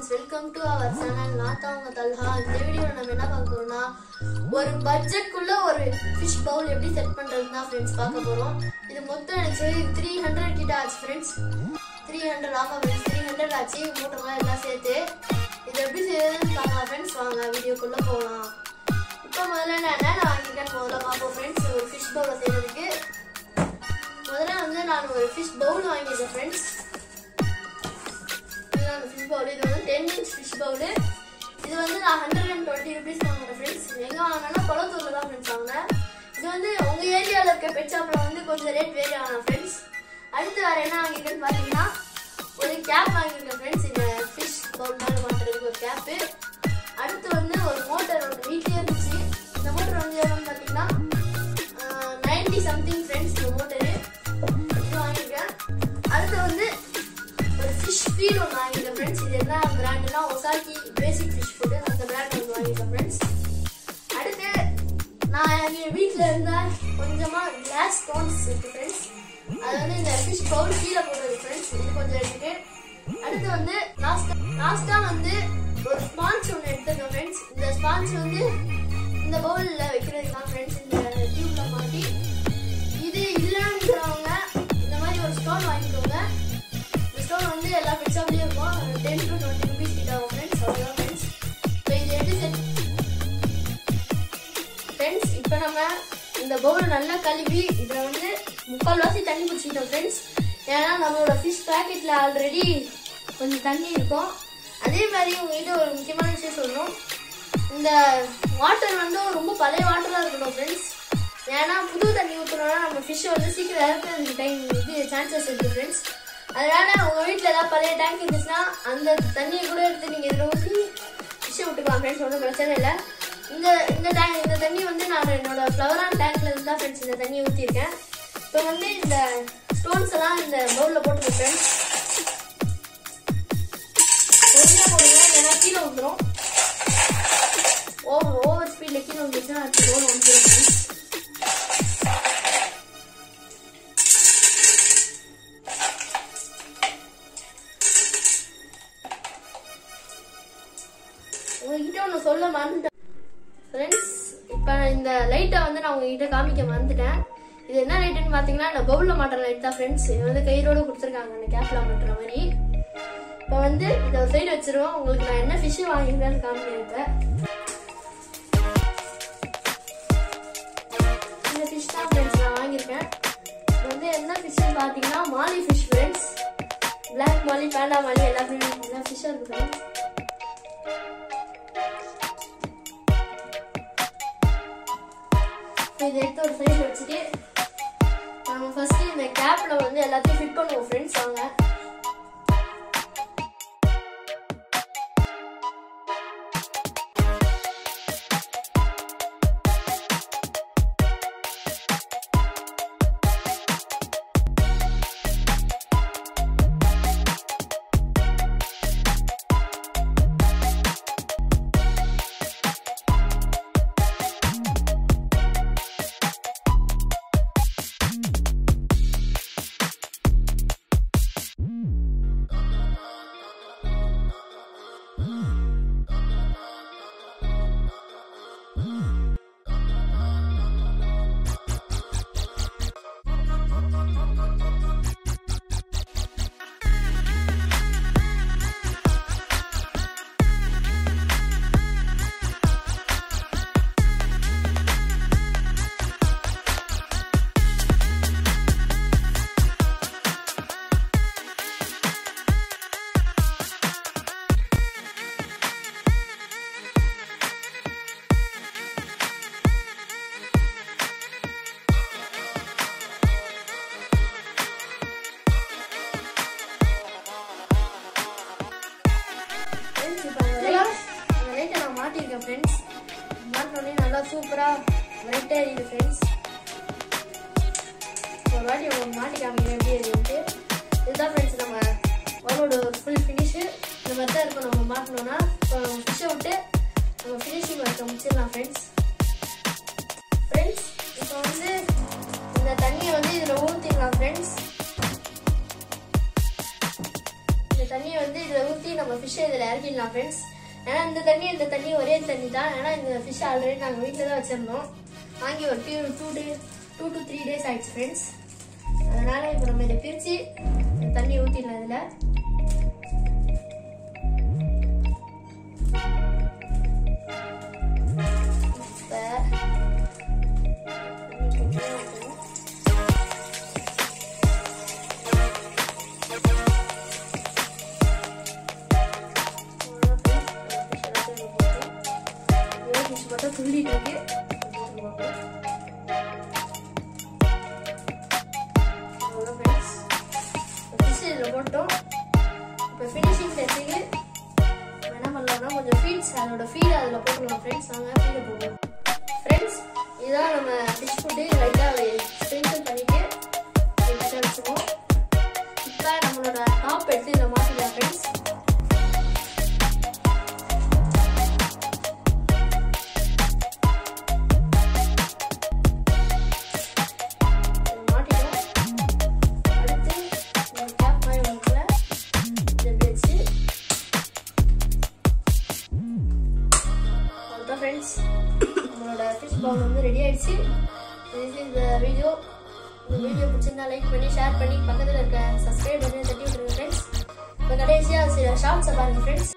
friends welcome to our channel நான் தான் உங்க தல்ஹா இந்த வீடியோவில் நம்ம என்ன பார்க்க போறோம்னா ஒரு பட்ஜெட்குள்ள ஒரு ஃபிஷ் பவுல் எப்படி செட் பண்றது தான் ஃப்ரெண்ட்ஸ் பார்க்க போறோம் இது மொத்தம் எனக்கு சரி த்ரீ ஹண்ட்ரட் கிட்ட ஆச்சு ஃப்ரெண்ட்ஸ் த்ரீ ஹண்ட்ரட் ஆமா ஃப்ரெண்ட்ஸ் த்ரீ ஹண்ட்ரட் ஆச்சு மூட்டமாக எல்லாம் சேர்த்து இது எப்படி செய்யறதுன்னு பார்க்கலாம் ஃப்ரெண்ட்ஸ் வாங்க வீடியோக்குள்ள போகலாம் இப்போ முதல்ல நான் என்னென்ன வாங்கியிருக்கேன்னு முதல்ல பார்ப்போம் ஃப்ரெண்ட்ஸ் ஒரு ஃபிஷ் பவுலை செய்யறதுக்கு முதல்ல வந்து நான் ஒரு ஃபிஷ் பவுல் வாங்கியிருக்கேன் ஃப்ரெண்ட்ஸ் இதுதான் அந்த ஃபிஷ் பவுல் இது வந்து டென் இன்ச் ஃபிஷ் பவுல் இது வந்து நான் ஹண்ட்ரட் அண்ட் டுவெண்ட்டி ருபீஸ் வாங்குறேன் ஃப்ரெண்ட்ஸ் எங்கே வாங்கினா குளத்தூரில் தான் ஃப்ரெண்ட்ஸ் வாங்கினேன் இது வந்து உங்கள் ஏரியாவில் இருக்க பெட் ஷாப்பில் வந்து கொஞ்சம் ரேட் வேரி ஆகலாம் ஃப்ரெண்ட்ஸ் அடுத்து வேறு என்ன வாங்கியிருக்கேன்னு பார்த்தீங்கன்னா ஒரு கேப் வாங்கியிருக்கேன் ஃப்ரெண்ட்ஸ் இந்த ஃபிஷ் பவுல் மேலே மாட்டுறதுக்கு ஒரு கேப்பு அடுத்து வந்து ஒரு மோட்டர் ஒன்று வீட்லேயே இருந்துச்சு இந்த மோட்டர் வந்து எவ்வளோன்னு பார்த்தீங்கன்னா நைன்டி சம்திங் ஃப்ரெண்ட்ஸ் இந்த மோட்டரு இது வாங்கியிருக்கேன் அடுத்து வந்து ஒரு ஃபிஷ் ஃபீட் ஒன்று வாங்கியிருக்கேன் ஃப்ரெண்ட்ஸ் இது என்ன பிராண்டுனா ஒசாக்கி பேசிக் ஃபிஷ் ஃபுட்டு அந்த பிராண்ட் ஒன்று வாங்கியிருக்கேன் ஃப்ரெண்ட்ஸ் அடுத்து நான் எங்கள் வீட்டில் இருந்த கொஞ்சமாக கிளாஸ் ஸ்டோன்ஸ் இருக்கு ஃப்ரெண்ட்ஸ் அது வந்து இந்த ஃபிஷ் பவுல் கீழே போடுறது ஃப்ரெண்ட்ஸ் இது கொஞ்சம் எடுத்துட்டு அடுத்து வந்து லாஸ்ட்டாக லாஸ்ட்டாக வந்து ஒரு ஸ்பான்ஸ் ஒன்று எடுத்துருக்கேன் ஃப்ரெண்ட்ஸ் இந்த ஸ்பான்ஸ் வந்து இந்த பவுலில் வைக்கிறது தான் ஃப்ரெண்ட்ஸ் இந்த டியூப்ல மாட்டி இது இல்லைன்றவங்க இந்த மாதிரி ஒரு ஸ்டோன் வாங்கிக்கோங்க இந்த ஸ்டோன் வந்து எல்லா பிக்சாப்லேயும் இருக்கும் டென் டு டுவெண்ட்டி ருபீஸ் கிட்ட ஆகும் ஃப்ரெண்ட்ஸ் அவ்வளோதான் ஃப்ரெண்ட்ஸ் இப்போ இது எப்படி செட் ஃப்ரெண்ட்ஸ் இப்போ நம்ம இந்த பவுல் நல்லா கழுவி இதில் வந்து முக்கால்வாசி தண்ணி குடிச்சிட்டோம் ஃப்ரெண்ட்ஸ் ஏன்னா நம்மளோட ஃபிஷ் பேக்கெட்டில் ஆல்ரெடி கொஞ்சம் தண்ணி இருக்கும் அதே மாதிரி உங்ககிட்ட ஒரு முக்கியமான விஷயம் சொல்லணும் இந்த வாட்டர் வந்து ரொம்ப பழைய வாட்டராக இருக்கணும் ஃப்ரெண்ட்ஸ் ஏன்னா புது தண்ணி ஊற்றணும்னா நம்ம ஃபிஷ்ஷை வந்து சீக்கிரம் இறக்குறதுக்கு டைம் இது சான்சஸ் இருக்குது ஃப்ரெண்ட்ஸ் அதனால உங்கள் வீட்டில் ஏதாவது பழைய டேங்க் இருந்துச்சுன்னா அந்த தண்ணியை கூட எடுத்து நீங்கள் இதில் ஊற்றி ஃபிஷ்ஷை விட்டுக்கலாம் ஃப்ரெண்ட்ஸ் ஒன்றும் பிரச்சனை இல்லை இந்த இந்த டேங்க் இந்த தண்ணி வந்து நான் என்னோட ஃப்ளவரான் டேங்க்ல இருந்து தான் ஃப்ரெண்ட்ஸ் இந்த தண்ணியை ஊற்றிருக்கேன் இப்போ வந்து இந்த ஸ்டோன்ஸ் எல்லாம் இந்த பவுலில் போட்டுக்கோ ஃப்ரெண்ட்ஸ் பொறுமையாக போடுங்க ஏன்னா கீழே வந்துடும் ஓவர் ஓவர் ஸ்பீடில் கீழே வந்துச்சுன்னா அது பவுல் வந்துடும் ஃப்ரெண்ட்ஸ் உங்ககிட்ட ஒன்று சொல்ல மறந்துட்டேன் ஃப்ரெண்ட்ஸ் இப்போ இந்த லைட்டை வந்து நான் உங்ககிட்ட காமிக்க மறந்துட்டேன் இது என்ன லைட்டுன்னு பார்த்தீங்கன்னா இந்த பவுலில் மாட்டுற லைட் தான் ஃப்ரெண்ட்ஸ் இது வந்து கயிறோட கொடுத்துருக்காங்க அந்த கேப்பில் மாட்டுற மாதிரி இப்போ வந்து இதை ஒரு சைடு வச்சிருவோம் உங்களுக்கு நான் என்ன ஃபிஷ்ஷு வாங்கியிருக்கேன்னு காமிக்கிறேன் இப்போ இந்த ஃபிஷ் தான் ஃப்ரெண்ட்ஸ் நான் வாங்கியிருக்கேன் இது வந்து என்ன ஃபிஷ்ஷுன்னு பார்த்தீங்கன்னா molly fish friends black molly panda molly எல்லா எல்லா ஃபிஷ்ஷும் இருக்கு ஃப்ரெண்ட்ஸ் இதை எடுத்து ஒரு சைடு வச்சுட்டு நம்ம ஃபர்ஸ்ட் இந்த கேப்ல வந்து எல்லாத்தையும் ஃபிட் பண்ணுவோம் ஃப்ரெண்ட்ஸ் வாங்க ஃப்ரெண்ட்ஸ் இப்போ அந்த லைட் அந்த லைட்டை நான் மாட்டியிருக்கேன் ஃப்ரெண்ட்ஸ் மாட்டினோடனே நல்லா சூப்பராக லைட்டாக எரியுது ஃப்ரெண்ட்ஸ் ஒரு வாட்டி உங்களுக்கு மாட்டி காமிக்கிறேன் எப்படி எரியுது இதுதான் ஃப்ரெண்ட்ஸ் நம்ம அவரோட ஒரு ஃபுல் ஃபினிஷு இந்த மாதிரி தான் இருக்கும் நம்ம மாட்டினோன்னா இப்போ நம்ம ஃபிஷ்ஷை விட்டு நம்ம ஃபினிஷிங் ஒர்க்கை முடிச்சிடலாம் ஃப்ரெண்ட்ஸ் ஃப்ரெண்ட்ஸ் இப்போ வந்து இந்த தண்ணியை வந்து இதில் ஊற்றிடலாம் ஃப்ரெண்ட்ஸ் இந்த தண்ணியை வந்து இதில் ஊற்றி நம்ம ஃபிஷ்ஷை இதில் இறக்கிடலாம் ஃப்ரெண்ட்ஸ் ஏன்னா இந்த தண்ணி இந்த தண்ணி ஒரே தண்ணி தான் ஏன்னா இந்த ஃபிஷ் ஆல்ரெடி நாங்கள் வீட்டில் தான் வச்சுருந்தோம் வாங்கி ஒரு two two day two to three days ஆயிடுச்சு ஃப்ரெண்ட்ஸ் அதனால இப்போ நம்ம இதை பிரித்து தண்ணி ஊற்றிடலாம் இதில் இப்போ மட்டும் துள்ளிட்டு இருக்கு அவ்வளோ ஃப்ரெண்ட்ஸ் ஃபிஷ் இதில் போட்டோம் இப்போ ஃபினிஷிங் டச்சுக்கு என்ன பண்ணலாம்னா கொஞ்சம் ஃபீட்ஸ் அதோட ஃபீட் அதில் போட்டுக்கலாம் ஃப்ரெண்ட்ஸ் வாங்க ஃபீடை போடுவோம் ஃப்ரெண்ட்ஸ் இதான் நம்ம ஃபிஷ் ஃபுட்டு லைட்டாக ஸ்ப்ரிங்கிள் பண்ணிட்டு எடுத்து வச்சுருவோம் இப்போ நம்மளோட டாப் எடுத்து இதில் மாற்றிக்கலாம் ஃப்ரெண்ட்ஸ் மாட்டிட்டோம் அடுத்து இந்த கேப் மாதிரி ஒன்றுல இதை இப்படி வச்சு அவ்வளோதான் ஃப்ரெண்ட்ஸ் நம்மளோட ஃபிஷ் பவுல் வந்து ரெடி ஆயிடுச்சு இது இந்த வீடியோ இந்த வீடியோ பிடிச்சிருந்தா லைக் பண்ணி ஷேர் பண்ணி பக்கத்தில் இருக்க சப்ஸ்கிரைப் பண்ணி தட்டி விட்டுருங்க ஃப்ரெண்ட்ஸ் இப்போ கடைசியாக சில ஷார்ட்ஸை பாருங்கள் ஃப்ரெண்ட்ஸ்